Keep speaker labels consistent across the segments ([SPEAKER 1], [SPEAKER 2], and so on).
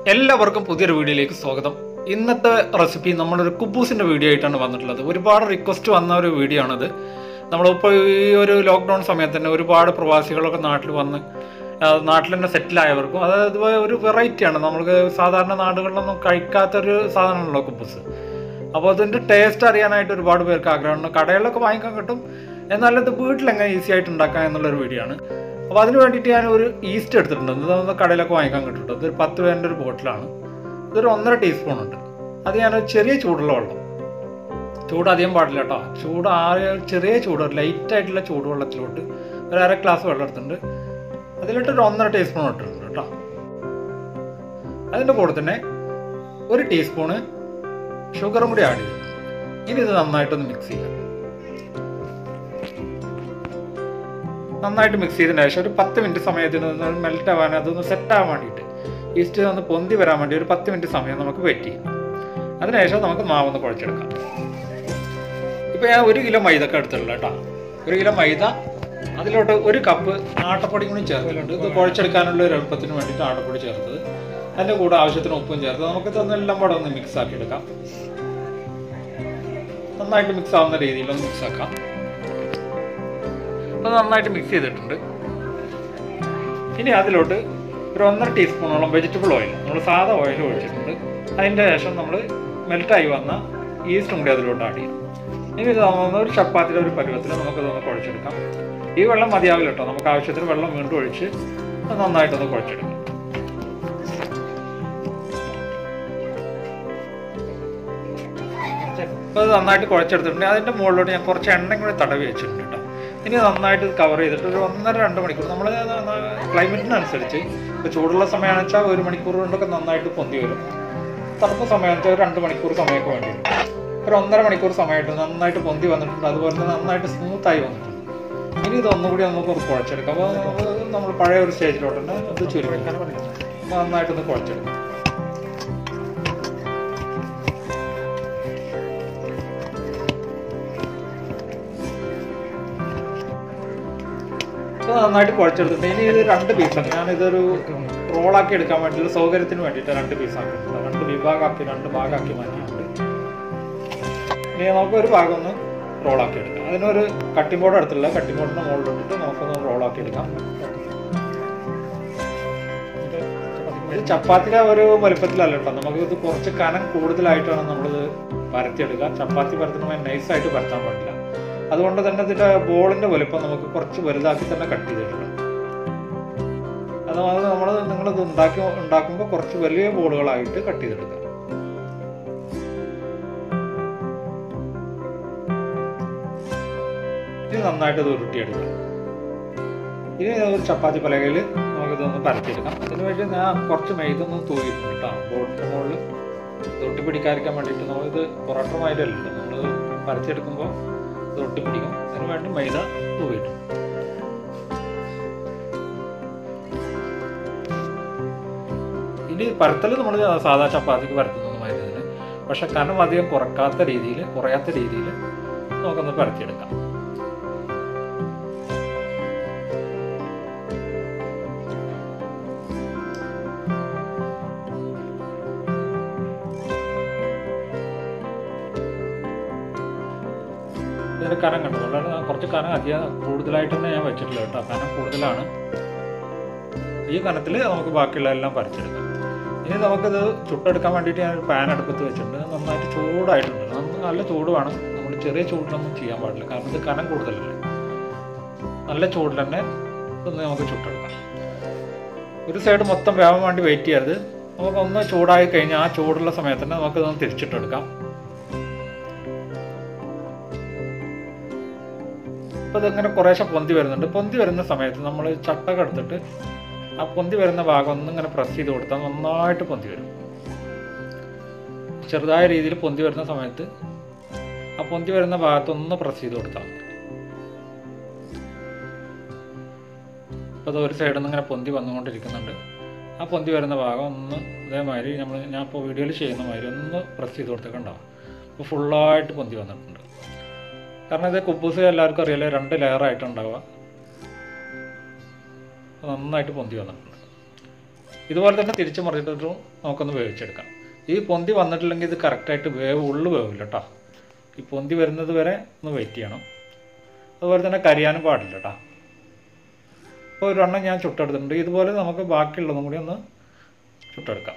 [SPEAKER 1] എല്ലാവർക്കും പുതിയൊരു വീഡിയോയിലേക്ക് സ്വാഗതം ഇന്നത്തെ റെസിപ്പി നമ്മളൊരു കുബൂസിൻ്റെ വീഡിയോ ആയിട്ടാണ് വന്നിട്ടുള്ളത് ഒരുപാട് റിക്വസ്റ്റ് വന്ന ഒരു വീഡിയോ ആണിത് നമ്മളിപ്പോൾ ഈ ഒരു ലോക്ക്ഡൗൺ സമയത്ത് തന്നെ ഒരുപാട് പ്രവാസികളൊക്കെ നാട്ടിൽ വന്ന് ആ, നാട്ടിൽ തന്നെ സെറ്റിലായവർക്കും അതായത് ഒരു വെറൈറ്റിയാണ് നമ്മൾക്ക് സാധാരണ നാടുകളിലൊന്നും കഴിക്കാത്തൊരു സാധനമാണല്ലോ കുബൂസ് അപ്പോൾ അതിൻ്റെ ടേസ്റ്റ് അറിയാനായിട്ട് ഒരുപാട് പേർക്ക് ആഗ്രഹമുണ്ട് കടകളിലൊക്കെ വാങ്ങിക്കാൻ കിട്ടും എന്നാൽ ഇത് വീട്ടിലെങ്ങനെ ഈസി ആയിട്ട് ഉണ്ടാക്കാം എന്നുള്ളൊരു വീഡിയോ ആണ് അപ്പോൾ അതിന് വേണ്ടിയിട്ട് ഞാൻ ഒരു ഈസ്റ്റ് എടുത്തിട്ടുണ്ട് ഇത് നമുക്ക് കടയിലൊക്കെ വാങ്ങിക്കാൻ കിട്ടും കേട്ടോ. ഇതൊരു പത്ത് പേരുടെ ഒരു ബോട്ടിലാണ് ഇതൊരു ഒന്നര ടീസ്പൂൺ ഉണ്ട് അത് ഞാൻ ചെറിയ ചൂടുള്ള വെള്ളം ചൂട് അധികം പാടില്ല കേട്ടോ ചൂട് ആറിയ ചെറിയ ചൂട് ലൈറ്റ് ആയിട്ടുള്ള ചൂടുവെള്ളത്തിലോട്ട് ഒരു അര ഗ്ലാസ് വെള്ളം എടുത്തിട്ടുണ്ട് അതിലിട്ട് ഒരു ഒന്നര ടീസ്പൂൺ ഇട്ടിട്ടുണ്ട് കേട്ടോ അതിൻ്റെ കൂടെ തന്നെ ഒരു ടീസ്പൂണ് ഷുഗറും കൂടി ആഡ് ചെയ്തു ഇനി ഇത് നന്നായിട്ടൊന്ന് മിക്സ് ചെയ്യാം നന്നായിട്ട് മിക്സ് ചെയ്തതിന് ശേഷം ഒരു പത്ത് മിനിറ്റ് സമയത്തിന് ഒന്ന് മെൽറ്റ് ആവാൻ അതൊന്ന് സെറ്റ് ആവാൻ വേണ്ടിയിട്ട് ഈസ്റ്റ് ഒന്ന് പൊന്തി വരാൻ വേണ്ടി ഒരു പത്ത് മിനിറ്റ് സമയം നമുക്ക് വെയിറ്റ് ചെയ്യാം അതിനുശേഷം നമുക്ക് മാവൊന്ന് കുഴച്ചെടുക്കാം ഇപ്പോൾ ഞാൻ ഒരു കിലോ മൈദ ഒക്കെ എടുത്തിട്ടുള്ള കേട്ടോ ഒരു കിലോ മൈദ അതിലോട്ട് ഒരു കപ്പ് ആട്ടപ്പൊടി കൂടി ചേർക്കലുണ്ട് ഇത് കുഴച്ചെടുക്കാനുള്ള ഒരു എളുപ്പത്തിന് വേണ്ടിയിട്ട് ആട്ടപ്പൊടി ചേർത്തത് അതിൻ്റെ കൂടെ ആവശ്യത്തിന് ഉപ്പും ചേർത്ത് നമുക്ക് ഇതൊന്നെല്ലാം കൂടെ ഒന്ന് മിക്സ് ആക്കി എടുക്കാം നന്നായിട്ട് മിക്സ് ആവുന്ന രീതിയിലൊന്ന് മിക്സ് ആക്കാം അത് നന്നായിട്ട് മിക്സ് ചെയ്തിട്ടുണ്ട് ഇനി അതിലോട്ട് ഒരു ഒന്നര ടീസ്പൂണോളം വെജിറ്റബിൾ ഓയിൽ നമ്മൾ സാധാ ഓയിൽ ഒഴിച്ചിട്ടുണ്ട് അതിൻ്റെ ശേഷം നമ്മൾ മെൽറ്റായി വന്ന ഈസ്റ്റും കൂടി അതിലോട്ട് ആഡ് ചെയ്യും ഇനി ഇത് നമ്മൾ ഒരു ചപ്പാത്തിയുടെ ഒരു പരുവത്തിൽ നമുക്കിതൊന്ന് കുഴച്ചെടുക്കാം ഈ വെള്ളം മതിയാവില്ല കേട്ടോ നമുക്ക് ആവശ്യത്തിന് വെള്ളം വീണ്ടും ഒഴിച്ച് അത് നന്നായിട്ടൊന്ന് കുഴച്ചെടുക്കാം അപ്പോൾ അത് നന്നായിട്ട് കുഴച്ചെടുത്തിട്ടുണ്ട് അതിൻ്റെ മുകളിലോട്ട് ഞാൻ കുറച്ച് എണ്ണ കൂടി തടവി വെച്ചിട്ടുണ്ട് കേട്ടോ ഇനി നന്നായിട്ട് കവർ ചെയ്തിട്ട് ഒരു ഒന്നര രണ്ട് മണിക്കൂർ നമ്മൾ ക്ലൈമറ്റിനനുസരിച്ച് ഇപ്പോൾ ചൂടുള്ള സമയമാണെന്ന് വെച്ചാൽ ഒരു മണിക്കൂർ കൊണ്ടൊക്കെ നന്നായിട്ട് പൊന്തി വരും തണുപ്പ് സമയത്ത് ഒരു രണ്ട് മണിക്കൂർ സമയമൊക്കെ വേണ്ടി വരും ഒരു ഒന്നര മണിക്കൂർ സമയമായിട്ട് നന്നായിട്ട് പൊന്തി വന്നിട്ടുണ്ട് അതുപോലെ തന്നെ നന്നായിട്ട് സ്മൂത്തായി വന്നിട്ടുണ്ട് ഇനി ഇതൊന്നുകൂടി നമുക്ക് ഒന്ന് കുഴച്ചെടുക്കാം അപ്പോൾ നമുക്ക് നമ്മൾ പഴയ ഒരു സ്റ്റേജിലോട്ട് തന്നെ ഇത് ചുരുക്കാൻ നന്നായിട്ടൊന്ന് കുഴച്ചെടുക്കാം ഇത് നന്നായിട്ട് കുഴച്ചെടുത്തിട്ട് ഇനി ഇത് രണ്ട് പീസാണ് ഞാനിതൊരു റോളാക്കി എടുക്കാൻ വേണ്ടിയിട്ട് സൗകര്യത്തിന് വേണ്ടിയിട്ട് രണ്ട് പീസാക്കിയിട്ടുണ്ട് രണ്ട് വിഭാഗമാക്കി രണ്ട് ഭാഗമാക്കി മാറ്റിയിട്ടുണ്ട് ഇനി നമുക്ക് ഒരു ഭാഗം ഒന്ന് റോളാക്കി എടുക്കാം അതിനൊരു കട്ടിംഗ് ബോർഡ് എടുത്തില്ല കട്ടിംഗ് ബോർഡിൻ്റെ മുകളിലിട്ടിട്ട് നമുക്കൊന്ന് റോളാക്കി എടുക്കാം ഇത് ചപ്പാത്തിയുടെ ഒരു വലുപ്പത്തിലല്ല കേട്ടോ നമുക്ക് ഇത് കുറച്ച് കനം കൂടുതലായിട്ടാണ് നമ്മളിത് പരത്തിയെടുക്കുക ചപ്പാത്തി പരത്തുമ്പോൾ നൈസായിട്ട് പരത്താൻ പാടില്ല അതുകൊണ്ട് തന്നെ ഇതിന്റെ ബോളിന്റെ വലുപ്പം നമുക്ക് കുറച്ച് വലുതാക്കി തന്നെ കട്ട് ചെയ്തിട്ടുണ്ട് അത് നമ്മൾ നിങ്ങൾ ഇത് ഉണ്ടാക്കി ഉണ്ടാക്കുമ്പോൾ കുറച്ച് വലിയ ബോളുകളായിട്ട് കട്ട് ചെയ്തെടുക്കുക ഇനി നന്നായിട്ട് ഇത് ഉരുട്ടിയെടുക്കുക ഇനി ഒരു ചപ്പാത്തി പലകയിൽ നമുക്കിതൊന്ന് പരത്തിയെടുക്കാം അതിന് വേണ്ടി ഞാൻ കുറച്ച് മൈദ ഒന്ന് തൂക്കിയിട്ടുണ്ട് കേട്ടോ ബോർഡിൻ്റെ മുകളിൽ തൊട്ടി പിടിക്കാതിരിക്കാൻ വേണ്ടിയിട്ട് നമ്മളിത് പൊറോട്ട മൈദല്ലോ നമ്മൾ പരത്തിയെടുക്കുമ്പോൾ ഇത് ഒട്ടിപ്പിടിക്കും അതിന് വേണ്ടി മൈദ തൂവിട്ടു ഇനി പരത്തൽ നമ്മൾ സാധാ ചപ്പാത്തിക്ക് പരത്തുന്നത് മൈദത്തിന് പക്ഷെ കനം അധികം കുറക്കാത്ത രീതിയിൽ കുറയാത്ത രീതിയിൽ നമുക്കൊന്ന് പരത്തിയെടുക്കാം ഇതിൻ്റെ കനം കണ്ടു വളരെ കുറച്ച് കനം അധികം കൂടുതലായിട്ട് തന്നെ ഞാൻ വെച്ചിട്ടില്ല കേട്ടോ കനം കൂടുതലാണ് ഈ കനത്തിൽ നമുക്ക് ബാക്കിയുള്ള എല്ലാം പറിച്ചെടുക്കാം ഇനി നമുക്കിത് ചുട്ടെടുക്കാൻ വേണ്ടിയിട്ട് ഞാൻ ഒരു പാൻ അടുപ്പത്ത് വെച്ചിട്ടുണ്ട് നന്നായിട്ട് ചൂടായിട്ടുണ്ട് നമുക്ക് നല്ല ചൂട് വേണം നമ്മൾ ചെറിയ ചൂടിലൊന്നും ചെയ്യാൻ പാടില്ല കാരണം ഇത് കനം കൂടുതലല്ലേ നല്ല ചൂടിൽ തന്നെ ഇതൊന്ന് നമുക്ക് ചുട്ടെടുക്കാം ഒരു സൈഡ് മൊത്തം വേവാൻ വേണ്ടി വെയിറ്റ് ചെയ്യരുത് നമുക്കൊന്ന് ചൂടായി കഴിഞ്ഞാൽ ആ ചൂടുള്ള സമയത്ത് തന്നെ നമുക്കിതൊന്ന് തിരിച്ചിട്ടെടുക്കാം അപ്പോൾ ഇതിങ്ങനെ കുറേശ്ശെ പൊന്തി വരുന്നുണ്ട് പൊന്തി വരുന്ന സമയത്ത് നമ്മൾ ചട്ടക എടുത്തിട്ട് ആ പൊന്തി വരുന്ന ഭാഗം ഒന്നിങ്ങനെ പ്രസ് ചെയ്ത് കൊടുത്താൽ നന്നായിട്ട് പൊന്തി വരും ചെറുതായ രീതിയിൽ പൊന്തി വരുന്ന സമയത്ത് ആ പൊന്തി വരുന്ന ഭാഗത്തൊന്ന് പ്രസ് ചെയ്ത് കൊടുത്താൽ മതി അപ്പോൾ അത് ഒരു സൈഡിൽ നിന്ന് ഇങ്ങനെ പൊന്തി വന്നുകൊണ്ടിരിക്കുന്നുണ്ട് ആ പൊന്തി വരുന്ന ഭാഗം ഒന്ന് അതേമാതിരി നമ്മൾ ഞാൻ ഇപ്പോൾ വീഡിയോയിൽ ചെയ്യുന്ന മാതിരി ഒന്ന് പ്രസ് ചെയ്ത് കൊടുത്തേക്കുണ്ടാവും അപ്പോൾ ഫുള്ളായിട്ട് പൊന്തി വന്നിട്ടുണ്ട് കാരണം ഇത് കുബൂസ് എല്ലാവർക്കും അറിയാലോ രണ്ട് ലെയറായിട്ടുണ്ടാവുക നന്നായിട്ട് പൊന്തി വന്നിട്ടുണ്ട് ഇതുപോലെ തന്നെ തിരിച്ച് മറിച്ചിട്ടും നമുക്കൊന്ന് വേവിച്ചെടുക്കാം ഈ പൊന്തി വന്നിട്ടില്ലെങ്കിൽ ഇത് കറക്റ്റായിട്ട് വേവ് ഉള്ളു വേവില്ല കേട്ടോ ഈ പൊന്തി വരുന്നത് വരെ ഒന്ന് വെയിറ്റ് ചെയ്യണം അതുപോലെ തന്നെ കരിയാനും പാടില്ല കേട്ടോ അപ്പോൾ ഒരെണ്ണം ഞാൻ ചുട്ടെടുത്തിട്ടുണ്ട് ഇതുപോലെ നമുക്ക് ബാക്കിയുള്ളതും കൂടി ഒന്ന് ചുട്ടെടുക്കാം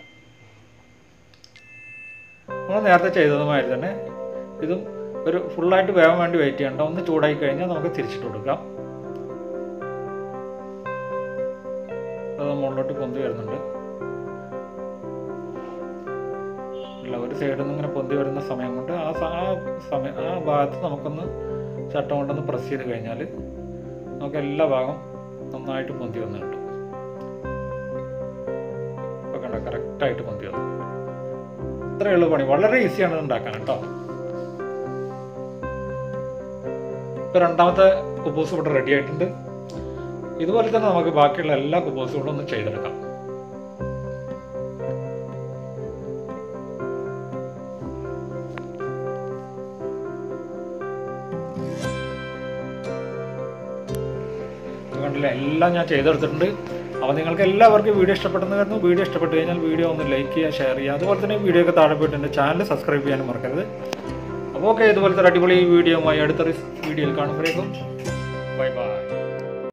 [SPEAKER 1] നമ്മൾ നേരത്തെ ചെയ്തതുമാതിരി തന്നെ ഇതും ഒരു ഫുള്ളായിട്ട് വേവാൻ വേണ്ടി വെയിറ്റ് ചെയ്യണ്ട ഒന്ന് ചൂടായി കഴിഞ്ഞാൽ നമുക്ക് തിരിച്ചിട്ട് കൊടുക്കാം അത് മുകളിലോട്ട് പൊന്തി വരുന്നുണ്ട് ഇല്ല ഒരു സൈഡിൽ നിന്ന് ഇങ്ങനെ പൊന്തി വരുന്ന സമയം കൊണ്ട് ആ സ- ആ സമയം ആ ഭാഗത്ത് നമുക്കൊന്ന് ചട്ടം കൊണ്ടൊന്ന് പ്രസ് ചെയ്ത് കഴിഞ്ഞാൽ നമുക്ക് എല്ലാ ഭാഗം നന്നായിട്ട് പൊന്തി വന്ന് കിട്ടും ഇപ്പോൾ കണ്ട കറക്റ്റായിട്ട് പൊന്തി വന്നു ഇത്രയേ ഉള്ളൂ പണി വളരെ ഈസിയാണ് ഇത് ഉണ്ടാക്കാൻ കേട്ടോ ഇപ്പോൾ രണ്ടാമത്തെ കുബൂസ് ഇവിടെ റെഡി ആയിട്ടുണ്ട് ഇതുപോലെ തന്നെ നമുക്ക് ബാക്കിയുള്ള എല്ലാ കുബൂസുകളും ഒന്ന് ചെയ്തെടുക്കാം ഇത് കണ്ടില്ല എല്ലാം ഞാൻ ചെയ്തെടുത്തിട്ടുണ്ട് അപ്പോൾ നിങ്ങൾക്ക് എല്ലാവർക്കും വീഡിയോ ഇഷ്ടപ്പെട്ടെന്ന് കരുതുന്നു വീഡിയോ ഇഷ്ടപ്പെട്ട് കഴിഞ്ഞാൽ വീഡിയോ ഒന്ന് ലൈക്ക് ചെയ്യുക ഷെയർ ചെയ്യുക അതുപോലെ തന്നെ വീഡിയോ ഒക്കെ താഴെ പോയിട്ട് എൻ്റെ ചാനൽ സബ്സ്ക്രൈബ് ചെയ്യാനും മറക്കരുത് അപ്പോൾ ഓക്കെ ഇതുപോലത്തെ ഒരു അടിപൊളി വീഡിയോയുമായി അടുത്ത വീഡിയോയിൽ കാണുമ്പോഴേക്കും ബൈ ബൈ